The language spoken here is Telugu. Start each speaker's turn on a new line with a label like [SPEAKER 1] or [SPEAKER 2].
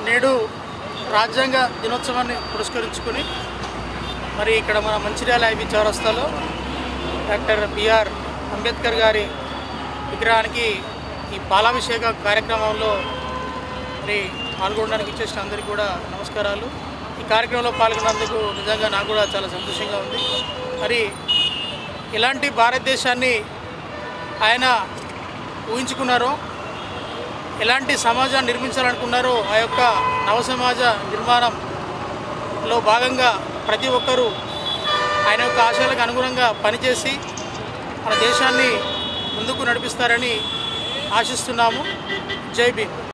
[SPEAKER 1] నేడు రాజ్యాంగ దినోత్సవాన్ని పురస్కరించుకొని మరి ఇక్కడ మన మంచిర్యాల ఐబీ చౌరస్తాలో డాక్టర్ బిఆర్ అంబేద్కర్ గారి విగ్రహానికి ఈ పాలాభిషేక కార్యక్రమంలో మరి పాల్గొనడానికి ఇచ్చేసిన అందరికీ కూడా నమస్కారాలు ఈ కార్యక్రమంలో పాల్గొన్నందుకు నిజంగా నాకు కూడా చాలా సంతోషంగా ఉంది మరి ఇలాంటి భారతదేశాన్ని ఆయన ఊహించుకున్నారో ఎలాంటి సమాజాన్ని నిర్మించాలనుకున్నారో ఆ యొక్క నవ సమాజ నిర్మాణంలో భాగంగా ప్రతి ఒక్కరూ ఆయన యొక్క ఆశయాలకు అనుగుణంగా పనిచేసి మన దేశాన్ని ముందుకు నడిపిస్తారని ఆశిస్తున్నాము జై భీమ్